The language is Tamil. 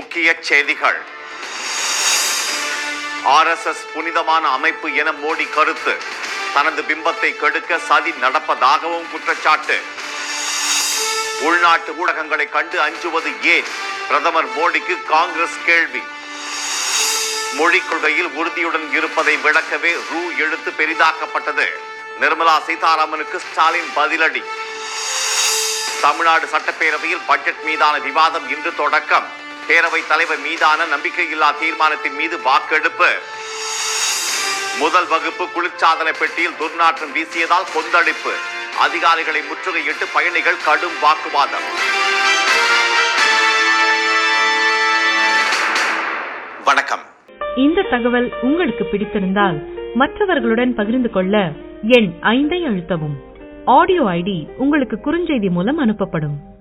முக்கிய செய்திகள் ஆர்எஸ்எஸ் புனிதமான அமைப்பு என மோடி கருத்து தனது பிம்பத்தை கெடுக்க சதி நடப்பதாகவும் குற்றச்சாட்டு உள்நாட்டு ஊடகங்களை கண்டு அஞ்சுவது ஏன் பிரதமர் மோடிக்கு காங்கிரஸ் கேள்வி மொழிக் கொள்கையில் உறுதியுடன் இருப்பதை விளக்கவே ரூ எழுத்து பெரிதாக்கப்பட்டது நிர்மலா சீதாராமனுக்கு ஸ்டாலின் பதிலடி தமிழ்நாடு சட்டப்பேரவையில் பட்ஜெட் மீதான விவாதம் இன்று தொடக்கம் பேரவைத் தலைவர் மீதான நம்பிக்கையில்லா தீர்மானத்தின் மீது வாக்கெடுப்பு முதல் வகுப்பு குளிர்சாதன பெட்டியில் துர்நாற்றம் வீசியதால் கொந்தளிப்பு அதிகாரிகளை முற்றுகையிட்டு பயணிகள் கடும் வாக்குவாதம் வணக்கம் இந்த தகவல் உங்களுக்கு பிடித்திருந்தால் மற்றவர்களுடன் பகிர்ந்து கொள்ள எண் ஐந்தை அழுத்தவும் ஆடியோ ஐடி உங்களுக்கு குறுஞ்செய்தி மூலம் அனுப்பப்படும்